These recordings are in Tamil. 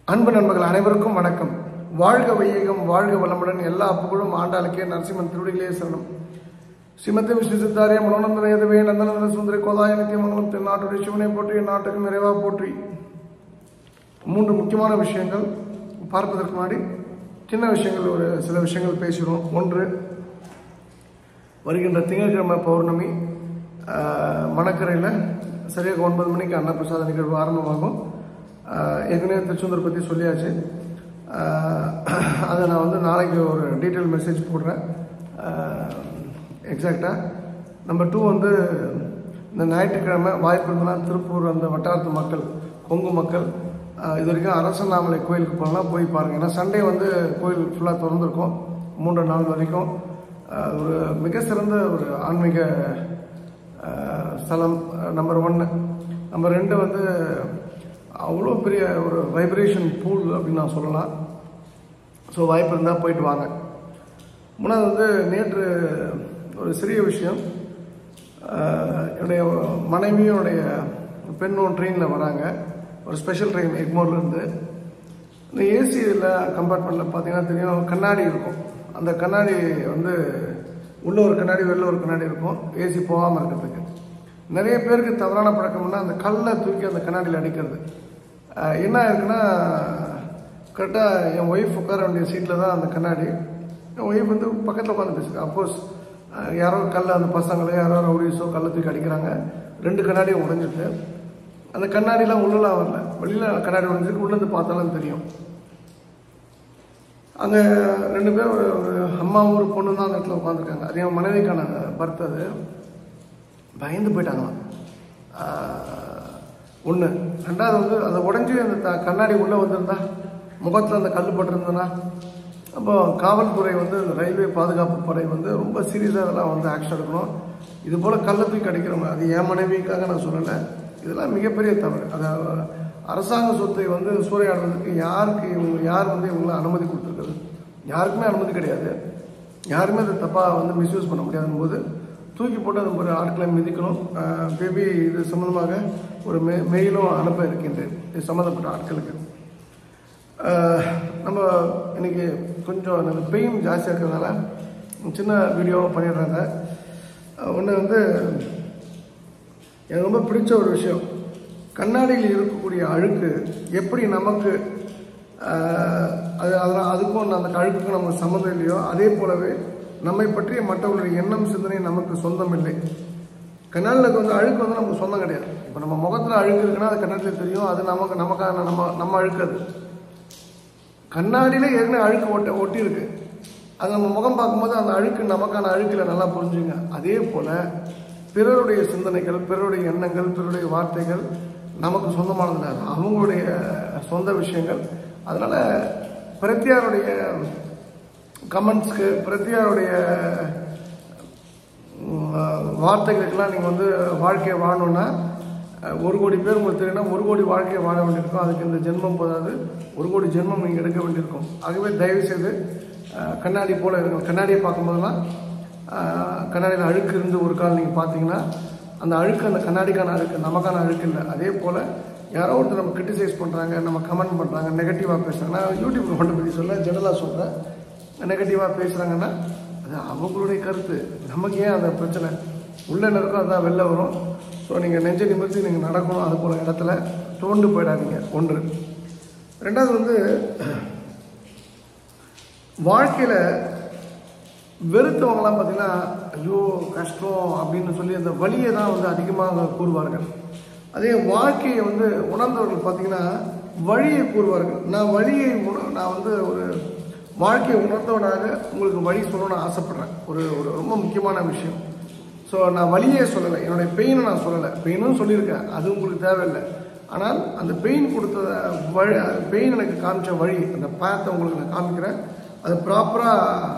அன்பு நண்பர்கள் அனைவருக்கும் வணக்கம் வாழ்க வையகம் வாழ்க வளமுடன் எல்லா புகழும் ஆண்டாளுக்கே நரசிம்மன் திருவடிகளே சரணம் ஸ்ரீமதி விஷ்ணு சித்தாரிய மனோநந்தன எதுவே நந்தனந்தன சுந்தரி கோதாய நித்தியமங்கலம் தென்னாட்டுடைய சிவனை போற்றி நாட்டுக்கு நிறைவா போற்றி மூன்று முக்கியமான விஷயங்கள் பார்ப்பதற்கு முன்னாடி சின்ன விஷயங்கள் ஒரு சில விஷயங்கள் பேசுகிறோம் ஒன்று வருகின்ற திங்கட்கிழமை பௌர்ணமி ஆஹ், மணக்கரையில் சரியாக ஒன்பது மணிக்கு அன்னப்பிரசாத நிகழ்வு ஆரம்பமாகும் ஆஹ், ஏற்கனவே திருச்செந்தூர் பற்றி சொல்லியாச்சு ஆஹ், அதை நான் வந்து நாளைக்கு ஒரு டீட்டெயில் மெசேஜ் போடுறேன் எக்ஸாக்டாக நம்பர் டூ வந்து இந்த ஞாயிற்றுக்கிழமை வாய்ப்பு இருந்தால் திருப்பூர் அந்த வட்டாரத்து மக்கள் கொங்கு மக்கள் ஆஹ், இது வரைக்கும் அரசநாமலை கோயிலுக்கு போகலாம் போய் பாருங்கள் ஏன்னா சண்டே வந்து கோயில் ஃபுல்லாக திறந்துருக்கும் மூன்று நாள் வரைக்கும் ஆஹ், ஒரு மிக சிறந்த ஒரு ஆன்மீக ஆஹ், ஸ்தலம் நம்பர் ஒன்று நம்பர் ரெண்டு வந்து அவ்வளோ பெரிய ஒரு வைப்ரேஷன் பூல் அப்படின்னு நான் சொல்லலாம் ஸோ வாய்ப்பு இருந்தால் போயிட்டு வாங்க மூணாவது வந்து நேற்று ஒரு சிறிய விஷயம் ஆஹ், என்னுடைய மனைவியும் என்னுடைய பெண்ணும் ட்ரெயினில் வராங்க ஒரு ஸ்பெஷல் ட்ரெயின் எக்மோர்லேருந்து இந்த ஏசியில் கம்பார்ட்மெண்ட்டில் பார்த்தீங்கன்னா தெரியும் கண்ணாடி இருக்கும் அந்த கண்ணாடி வந்து உள்ள ஒரு கண்ணாடி வெளில ஒரு கண்ணாடி இருக்கும் ஏசி போகாமல் இருக்கிறதுக்கு நிறைய பேருக்கு தவறான பழக்கம்னா அந்த கல்லை தூக்கி அந்த கண்ணாடியில் அடிக்கிறது ஆஹ் என்ன ஆயிருக்குன்னா கரெக்டாக என் ஒய்ஃப் உட்கார வேண்டிய சீட்டில் தான் அந்த கண்ணாடி என் ஒய்ஃப் வந்து பக்கத்தில் உட்காந்து பேசுங்க அப்போஸ் யாரோ கல்லை அந்த பசங்களோ யாரோ ரவுடிஸோ கல்லை தூக்கி அடிக்கிறாங்க ரெண்டு கண்ணாடியும் உடைஞ்சிட்டு அந்த கண்ணாடிலாம் உள்ளலாம் வரல வெளியில் கண்ணாடி உடைஞ்சிருக்கு உள்ளேருந்து பார்த்தாலும் தெரியும் அங்கே ரெண்டு பேர் ஒரு ஒரு அம்மாவும் ஒரு பொண்ணு தான் அந்த இடத்துல உட்காந்துருக்காங்க அது என் மனைவிக்கான பர்த் அது பயந்து போயிட்டாங்களாம் ஒன்று ரெண்டாவது வந்து அந்த உடஞ்சி அந்த த- கண்ணாடி உள்ளே வந்திருந்தா முகத்தில் அந்த கல் பட்டிருந்தனா அப்போ காவல்துறை வந்து அந்த ரயில்வே பாதுகாப்பு படை வந்து ரொம்ப சீரியஸாக இதெல்லாம் வந்து ஆக்ஷன் எடுக்கணும் இது போல் கல்லை தூக்கி அடிக்கிறவங்க அது என் மனைவிக்காக நான் சொல்லலை இதெல்லாம் மிகப்பெரிய தவறு அதாவது அரசாங்க சொத்தை வந்து சூறையாடுறதுக்கு யாருக்கு இவங்க யார் வந்து இவங்களை அனுமதி கொடுத்துருக்குது யாருக்குமே அனுமதி கிடையாது யாருமே அதை தப்பாக வந்து மிஸ்யூஸ் பண்ண முடியாதும் போது தூக்கி போட்டு அது ஒரு ஆட்களை மிதிக்கணும் பேபி இது சம்மந்தமாக ஒரு மெ மெயிலும் அனுப்ப இருக்கின்றேன் இது சம்மந்தப்பட்ட ஆட்களுக்கு ஆஹ், நம்ம இன்னைக்கு கொஞ்சம் எனக்கு பெயின் ஜாஸ்தியாக இருக்கிறதுனால சின்ன வீடியோவை பண்ணிடுறாங்க ஒன்று வந்து எனக்கு ரொம்ப பிடிச்ச ஒரு விஷயம் கண்ணாடியில் இருக்கக்கூடிய அழுக்கு எப்படி நமக்கு ஆஹ், அது அதெல்லாம் அதுக்கும் அந்த அழுக்குக்கும் நமக்கு சம்மந்தம் இல்லையோ அதே போலவே நம்மை பற்றிய மற்றவர்களுடைய எண்ணம் சிந்தனை நமக்கு சொந்தம் இல்லை கண்ணாடியில் கொஞ்சம் அழுக்கு வந்து நமக்கு சொந்தம் கிடையாது இப்போ நம்ம முகத்தில் அழுக்கு இருக்குன்னா அது கண்ணாடியில் தெரியும் அது நமக்கு நமக்கான நம்ம நம்ம அழுக்கு அது கண்ணாடியில ஏற்கனவே அழுக்கு ஒட்ட ஒட்டி இருக்கு அது நம்ம முகம் பார்க்கும்போது அந்த அழுக்கு நமக்கான அழுக்கில் நல்லா புரிஞ்சுங்க அதே போல பிறருடைய சிந்தனைகள் பிறருடைய எண்ணங்கள் பிறருடைய வார்த்தைகள் நமக்கு சொந்தமானது இல்லை. அது அவங்களுடைய சொந்த விஷயங்கள் அதனால பிரத்யாருடைய கமெண்ட்ஸ்க்கு பிரத்யாருடைய உம், வார்த்தைகளுக்கெல்லாம் நீங்கள் வந்து வாழ்க்கையை வாழணும்னா அஹ், ஒரு கோடி பேர் உங்களுக்கு தெரியும்னா ஒரு கோடி வாழ்க்கையை வாழ வேண்டியிருக்கும் அதுக்கு இந்த ஜென்மம் போதாது ஒரு கோடி ஜென்மம் நீங்கள் எடுக்க வேண்டியிருக்கும் ஆகவே தயவு செய்து அஹ், கண்ணாடி போல இருங்க கண்ணாடியை பார்க்கும்போதெல்லாம் அஹ், கண்ணாடியில் அழுக்கு இருந்து ஒரு கால் நீங்கள் பார்த்தீங்கன்னா அந்த அழுக்கு அந்த கண்ணாடிக்கான அழுக்கு நமக்கான அழுக்கு இல்லை அதே போல் யாரோ ஒருத்தர் நம்ம கிரிட்டிசைஸ் பண்ணுறாங்க நம்ம கமெண்ட் பண்ணுறாங்க நெகட்டிவாக பேசுகிறாங்க நான் யூடியூப் கமெண்ட் பற்றி சொல்ல ஜெனரலாக சொல்கிறேன் நெகட்டிவாக பேசுகிறாங்கன்னா அது அவங்களுடைய கருத்து நமக்கு ஏன் அந்த பிரச்சனை உள்ள நடக்கும் அதான் வெளில வரும் ஸோ நீங்கள் நெஞ்ச நிமிர்த்தி நீங்கள் நடக்கணும் அது போல இடத்துல தோண்டு போயிடாதீங்க ஒன்று ரெண்டாவது வந்து வாழ்க்கையில் வெறுத்தவங்களாம் பார்த்தீங்கன்னா ஐயோ கஷ்டம் அப்படின்னு சொல்லி அந்த வலியை தான் வந்து அதிகமாக கூறுவார்கள் அதே வாழ்க்கையை வந்து உணர்ந்தவர்கள் பார்த்தீங்கன்னா வழியை கூறுவார்கள் நான் வழியை உண- நான் வந்து ஒரு வாழ்க்கையை உணர்ந்தவனாக உங்களுக்கு வழி சொல்லணும்னு ஆசைப்படுறேன் ஒரு ஒரு ரொம்ப முக்கியமான விஷயம் ஸோ நான் வழியே சொல்லலை என்னுடைய பெயினை நான் சொல்லலை பெயினும் சொல்லியிருக்கேன் அது உங்களுக்கு தேவையில்லை ஆனால் அந்த பெயின் கொடுத்த வழி பெயின் எனக்கு காமிச்ச வழி அந்த பாத்தை உங்களுக்கு நான் காமிக்கிறேன் அது ப்ராப்பராக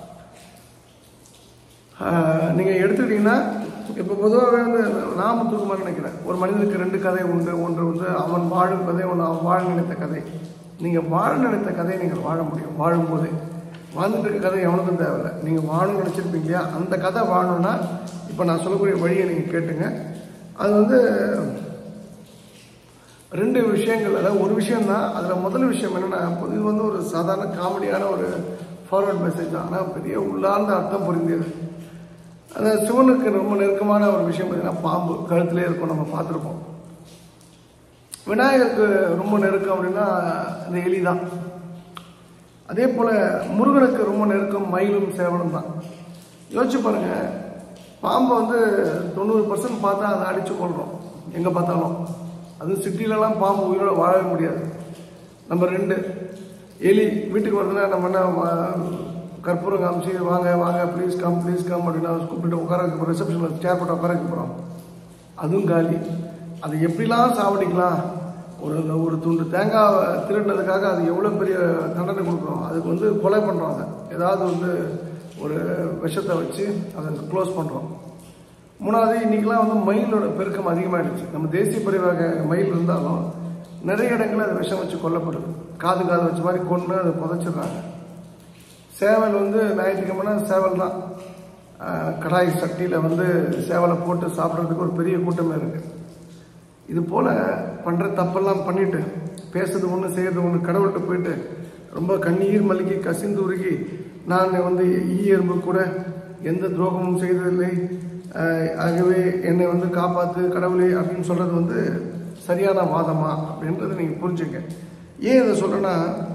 நீங்கள் எடுத்துக்கிட்டிங்கன்னா இப்போ பொதுவாகவே வந்து நாம தூக்கமாக நினைக்கிறேன் ஒரு மனிதனுக்கு ரெண்டு கதை உண்டு ஒன்று வந்து அவன் வாழும் கதை ஒன்று அவன் வாழ நினைத்த கதை நீங்கள் வாழ நினைத்த கதையை நீங்கள் வாழ முடியும் வாழும்போதே வாழ்ந்துட்டு இருக்க கதை எவனுக்கும் தேவையில்லை நீங்கள் வாழணும்னு நினச்சிருப்பீங்க இல்லையா அந்த கதை வாழணும்னா இப்போ நான் சொல்லக்கூடிய வழியை நீங்கள் கேட்டுங்க அது வந்து ரெண்டு விஷயங்கள் அதாவது ஒரு விஷயம் தான் அதில் முதல் விஷயம் என்னென்னா இது வந்து ஒரு சாதாரண காமெடியான ஒரு ஃபார்வர்ட் மெசேஜ் தான் ஆனால் பெரிய உள்ளார்ந்த அர்த்தம் புரிந்தது அந்த சிவனுக்கு ரொம்ப நெருக்கமான ஒரு விஷயம் பார்த்தீங்கன்னா பாம்பு கழுத்திலே இருக்கும் நம்ம பார்த்துருப்போம் விநாயகருக்கு ரொம்ப நெருக்கம் அப்படின்னா இந்த எலி தான் அதே போல் முருகனுக்கு ரொம்ப நெருக்கம் மயிலும் சேவலும் தான் யோசிச்சு பாருங்க பாம்பை வந்து தொண்ணூறு பர்சன்ட் பார்த்தா அதை அடித்து கொள்கிறோம் எங்கே பார்த்தாலும் அது சிட்டிலலாம் பாம்பு உயிரோட வாழவே முடியாது நம்பர் ரெண்டு எலி வீட்டுக்கு வருதுன்னா நம்ம என்ன வா- கற்பூரம் காமிச்சு வாங்க வாங்க ப்ளீஸ் கம் ப்ளீஸ் கம் அப்படின்னா கூப்பிட்டு உட்கார வைக்க ரிசப்ஷனில் சேர் போட்டு உட்கார வைக்க போகிறோம் அதுவும் காலி அது எப்படிலாம் சாவடிக்கலாம் ஒரு ஒரு துண்டு தேங்காய் திருடினதுக்காக அது எவ்வளோ பெரிய தண்டனை கொடுக்குறோம் அதுக்கு வந்து கொலை பண்ணுறாங்க ஏதாவது வந்து ஒரு விஷத்தை வச்சு அதை க்ளோஸ் பண்ணுறோம் மூணாவது இன்றைக்கெலாம் வந்து மயிலோட பெருக்கம் அதிகமாகிடுச்சு நம்ம தேசிய பரிவாக மயில் இருந்தாலும் நிறைய இடங்களில் அது விஷம் வச்சு கொல்லப்படுது காது காது வச்ச மாதிரி கொன்று அதை புதைச்சிடுறாங்க சேவல் வந்து ஞாயிற்றுக்கிழமைனா சேவல் தான் ஆஹ் கடாய் சட்டியில் வந்து சேவலை போட்டு சாப்பிட்றதுக்கு ஒரு பெரிய கூட்டமே இருக்குது இது போல் பண்ணுற தப்பெல்லாம் பண்ணிட்டு பேசுறது ஒன்று செய்கிறது ஒன்று கடவுள்கிட்ட போயிட்டு ரொம்ப கண்ணீர் மல்கி கசிந்து உருகி நான் வந்து ஈ எறும்பு கூட எந்த துரோகமும் செய்ததில்லை ஆஹ் ஆகவே என்னை வந்து காப்பாற்று கடவுளே அப்படின்னு சொல்கிறது வந்து சரியான வாதமா அப்படின்றத நீங்கள் புரிஞ்சுங்க ஏன் இதை சொல்கிறேன்னா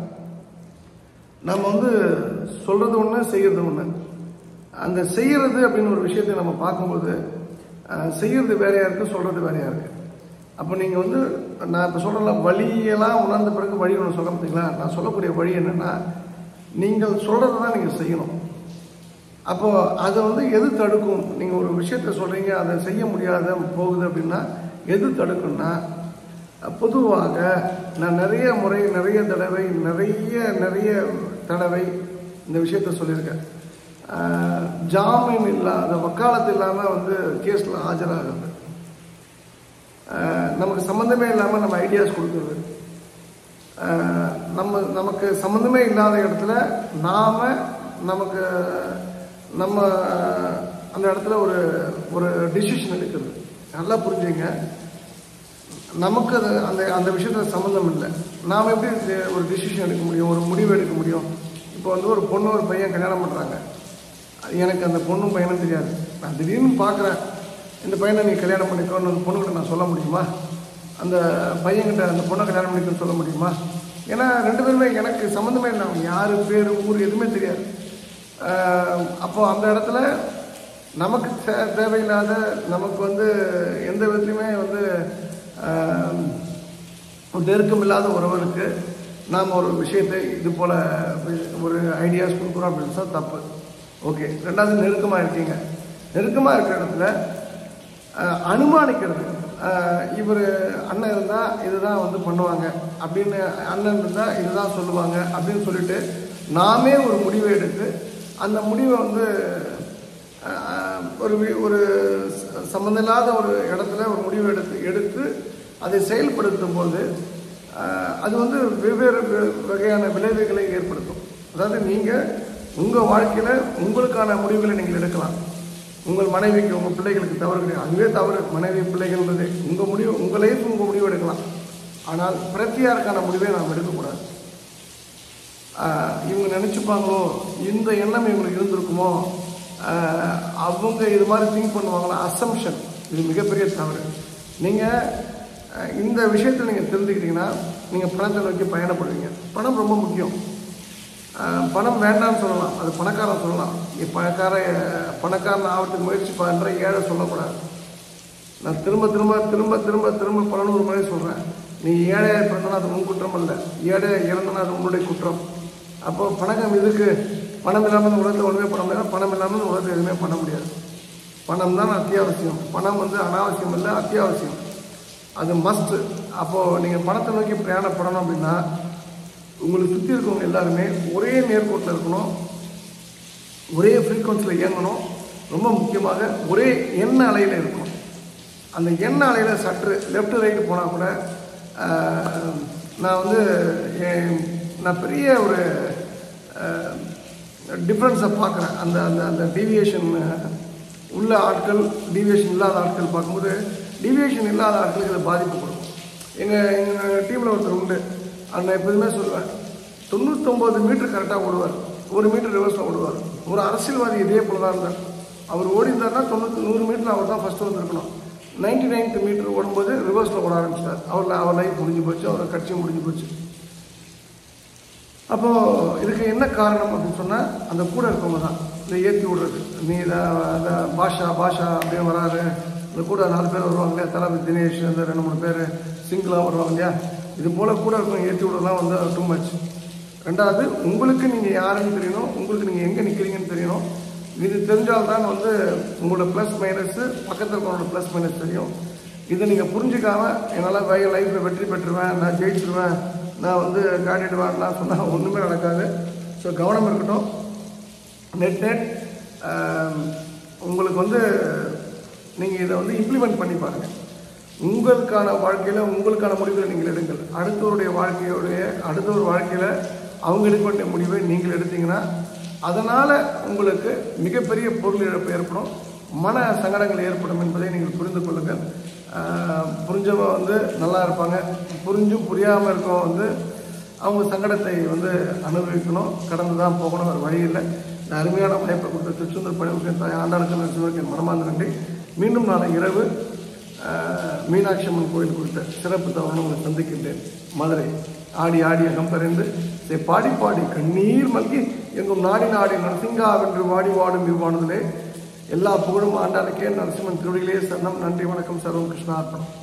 நம்ம வந்து சொல்கிறது ஒன்று செய்கிறது ஒன்று அந்த செய்கிறது அப்படின்னு ஒரு விஷயத்தை நம்ம பார்க்கும்போது அஹ், செய்கிறது வேறையாக இருக்குது சொல்கிறது வேறையாக இருக்குது அப்போ நீங்கள் வந்து நான் இப்போ சொல்கிறல வழியெல்லாம் உணர்ந்த பிறகு வழி ஒன்று சொல்ல பார்த்தீங்களா நான் சொல்லக்கூடிய வழி என்னென்னா நீங்கள் சொல்கிறத தான் நீங்கள் செய்யணும் அப்போ அதை வந்து எது தடுக்கும் நீங்கள் ஒரு விஷயத்த சொல்கிறீங்க அதை செய்ய முடியாத போகுது அப்படின்னா எது தடுக்கும்னா பொதுவாக நான் நிறைய முறை நிறைய தடவை நிறைய நிறைய தடவை இந்த விஷயத்த சொல்லியிருக்கேன் ஆஹ், ஜாமீன் இல்லாத வக்காலத்து இல்லாமல் வந்து கேஸில் ஆஜராகிறது ஆஹ், நமக்கு சம்மந்தமே இல்லாமல் நம்ம ஐடியாஸ் கொடுக்குறது ஆஹ், நம்ம நமக்கு சம்மந்தமே இல்லாத இடத்துல நாம நமக்கு நம்ம அந்த இடத்துல ஒரு ஒரு டிசிஷன் எடுக்கிறது நல்லா புரிஞ்சுங்க நமக்கு அது அந்த அந்த விஷயத்துல சம்மந்தம் இல்லை நாம் எப்படி இது ஒரு டிசிஷன் எடுக்க முடியும் ஒரு முடிவு எடுக்க முடியும் இப்போ வந்து ஒரு பொண்ணு ஒரு பையன் கல்யாணம் பண்ணுறாங்க எனக்கு அந்த பொண்ணும் பையனும் தெரியாது நான் திடீர்னு பார்க்குறேன் இந்த பையனை நீ கல்யாணம் பண்ணிக்கோன்னு அந்த பொண்ணுகிட்ட நான் சொல்ல முடியுமா அந்த பையன்கிட்ட அந்த பொண்ணை கல்யாணம் பண்ணிக்கணும்னு சொல்ல முடியுமா ஏன்னா ரெண்டு பேருமே எனக்கு சம்மந்தமே இல்லை அவங்க யார் பேர் ஊர் எதுவுமே தெரியாது ஆஹ் அப்போ அந்த இடத்துல நமக்கு தே- தேவையில்லாத நமக்கு வந்து எந்த விதத்துலையுமே வந்து ஆஹ், ஒரு நெருக்கம் இல்லாத ஒருவருக்கு நாம் ஒரு விஷயத்தை இது போல் ஒரு ஐடியாஸ் கொடுக்குறோம் அப்படின்னு சொன்னா தப்பு ஓகே ரெண்டாவது நெருக்கமாக இருக்கீங்க நெருக்கமாக இருக்கிற இடத்துல ஆஹ், அனுமானிக்கிறது இவர் அண்ணன் இருந்தால் இதுதான் வந்து பண்ணுவாங்க அப்படின்னு அண்ணன் இருந்தால் இதுதான் சொல்லுவாங்க அப்படின்னு சொல்லிட்டு நாமே ஒரு முடிவை எடுத்து அந்த முடிவை வந்து ஆஹ், ஒரு வி- ஒரு ச- சம்மந்தம் இல்லாத ஒரு இடத்துல ஒரு முடிவு எடுத்து எடுத்து அதை செயல்படுத்தும் போது ஆஹ், அது வந்து வெவ்வேறு வெ- வகையான விளைவுகளை ஏற்படுத்தும் அதாவது நீங்கள் உங்கள் வாழ்க்கையில் உங்களுக்கான முடிவுகளை நீங்கள் எடுக்கலாம் உங்கள் மனைவிக்கு உங்கள் பிள்ளைகளுக்கு தவறு கிடையாது அதுவே தவறு மனைவி பிள்ளைகள்ன்றது உங்கள் முடிவு உங்கள் லைஃப் உங்கள் முடிவு எடுக்கலாம் ஆனால் பிரத்தியாருக்கான முடிவை நாம் எடுக்கக்கூடாது ஆஹ் இவங்க நினச்சிப்பாங்களோ இந்த எண்ணம் இவங்களுக்கு இருந்திருக்குமோ ஆஹ் அவங்க இது மாதிரி திங்க் பண்ணுவாங்களா அசம்ஷன் இது மிகப்பெரிய தவறு நீங்கள் இந்த விஷயத்தில் நீங்கள் தெரிஞ்சுக்கிட்டீங்கன்னா நீங்கள் பணத்தை நோக்கி பயணப்படுவீங்க பணம் ரொம்ப முக்கியம் ஆஹ் பணம் வேண்டாம்னு சொல்லலாம் அது பணக்காரன் சொல்லலாம் நீ பணக்கார பணக்காரன் ஆகிறதுக்கு முயற்சி பண்ணுற ஏழை சொல்லக்கூடாது நான் திரும்ப திரும்ப திரும்ப திரும்ப திரும்ப பதினோரு முறை சொல்கிறேன் நீ ஏழையாக பிறந்தனா அது உன் குற்றம் அல்ல ஏழையாக இறந்தனா அது உன்னுடைய குற்றம் அப்போ பணக்கம் இதுக்கு பணம் இல்லாமல் இந்த உலகத்தில் ஒன்றுமே பண்ண முடியாது பணம் இல்லாமல் இந்த உலகத்தில் எதுவுமே பண்ண முடியாது பணம் தான் அத்தியாவசியம் பணம் வந்து அனாவசியம் இல்லை அத்தியாவசியம் அது மஸ்ட் அப்போது நீங்கள் பணத்தை நோக்கி பிரயாணப்படணும் அப்படின்னா உங்களை சுற்றி இருக்கவங்க எல்லாருமே ஒரே நேர்கோட்டில் இருக்கணும் ஒரே ஃப்ரீக்வன்சியில் இயங்கணும் ரொம்ப முக்கியமாக ஒரே எண்ண அலையில் இருக்கணும் அந்த எண்ண அலையில் சற்று லெஃப்ட் ரைட்டு போனால் கூட ஆஹ், நான் வந்து என்- நான் பெரிய ஒரு டிஃப்ரென்ஸை பார்க்குறேன் அந்த அந்த அந்த டீவியேஷன் உள்ள ஆட்கள் டீவியேஷன் இல்லாத ஆட்கள் பார்க்கும்போது டீவியேஷன் இல்லாத ஆட்களுக்கு அது பாதிப்பு கொடுக்கும் எங்கள் எங்கள் டீமில் ஒருத்தர் உண்டு நான் எப்போதுமே சொல்லுவேன் தொண்ணூத்தொம்பது மீட்டர் கரெக்டாக ஓடுவார் ஒரு மீட்டர் ரிவர்ஸில் ஓடுவார் ஒரு அரசியல்வாதி இதே போல தான் இருந்தார் அவர் ஓடி இருந்தார்னா தொண்ணூற்றி நூறு மீட்டர் அவர் தான் ஃபஸ்ட்டு வந்திருக்கணும் நைன்டி நைன்த் மீட்டர் ஓடும்போது ரிவர்ஸில் ஓட ஆரம்பிச்சிட்டார் அவர் அவர் லைஃப் முடிஞ்சு போச்சு அவர் கட்சியும் முடிஞ்சு போச்சு அப்போது இதுக்கு என்ன காரணம் அப்படின்னு சொன்னால் அந்த கூட இருக்கவங்க தான் இந்த ஏற்றி விடுறது நீ தான் அந்த பாஷா பாஷா அப்படியே வராரு இந்த கூட நாலு பேர் வருவாங்க இல்லையா தளபதி தினேஷ் அந்த ரெண்டு மூணு பேர் சிங்கிளாக வருவாங்க இல்லையா இது போல் கூட இருக்கவங்க ஏற்றி விடுறதுலாம் வந்து டூ மச் ரெண்டாவது உங்களுக்கு நீங்கள் யாருன்னு தெரியணும் உங்களுக்கு நீங்கள் எங்கே நிற்கிறீங்கன்னு தெரியணும் இது தெரிஞ்சால்தான் வந்து உங்களோட ப்ளஸ் மைனஸு பக்கத்தில் இருக்கவங்களோட ப்ளஸ் மைனஸ் தெரியும் இதை நீங்கள் புரிஞ்சுக்காம என்னால் வய லைஃப்பில் வெற்றி பெற்றுருவேன் நான் ஜெயிச்சிருவேன் நான் வந்து காட்டிடுவேன்லாம் சொன்னால் ஒன்றுமே நடக்காது ஸோ கவனம் இருக்கட்டும் நெட் நெட் உங்களுக்கு வந்து நீங்கள் இதை வந்து இம்ப்ளிமெண்ட் பண்ணி பாருங்கள் உங்களுக்கான வாழ்க்கையில் உங்களுக்கான முடிவுகளை நீங்கள் எடுங்கள் அடுத்தவருடைய வாழ்க்கையோடைய அடுத்த ஒரு வாழ்க்கையில் அவங்க எடுக்க வேண்டிய முடிவை நீங்கள் எடுத்தீங்கன்னா அதனால் உங்களுக்கு மிகப்பெரிய பொருள் இழப்பு ஏற்படும் மன சங்கடங்கள் ஏற்படும் என்பதை நீங்கள் புரிந்து கொள்ளுங்கள் ஆஹ் புரிஞ்சவங்க வந்து நல்லா இருப்பாங்க புரிஞ்சும் புரியாமல் இருக்கவங்க வந்து அவங்க சங்கடத்தை வந்து அனுபவிக்கணும் கடந்து தான் போகணும் வேறு வழி இல்லை இந்த அருமையான வாய்ப்பை கொடுத்த திருச்செந்தூர் பணிமுக தாய் ஆண்டாளுக்கு நரசிம்மருக்கு என் மனமார்ந்த நன்றி மீண்டும் நாளை இரவு ஆஹ், மீனாட்சி அம்மன் கோயில் குறித்த சிறப்பு தவணை உங்களை சந்திக்கின்றேன் மதுரை ஆடி ஆடி அகம்பறிந்து சே பாடி பாடி கண்ணீர் மல்கி எங்கும் நாடி நாடி நரசிங்காவென்று வாடி வாடும் இவ்வாணுதலே எல்லா புகழும் ஆண்டாளுக்கே நரசிம்மன் திருவடிகளே சரணம் நன்றி வணக்கம் சர்வம் கிருஷ்ணார்ப்பணம்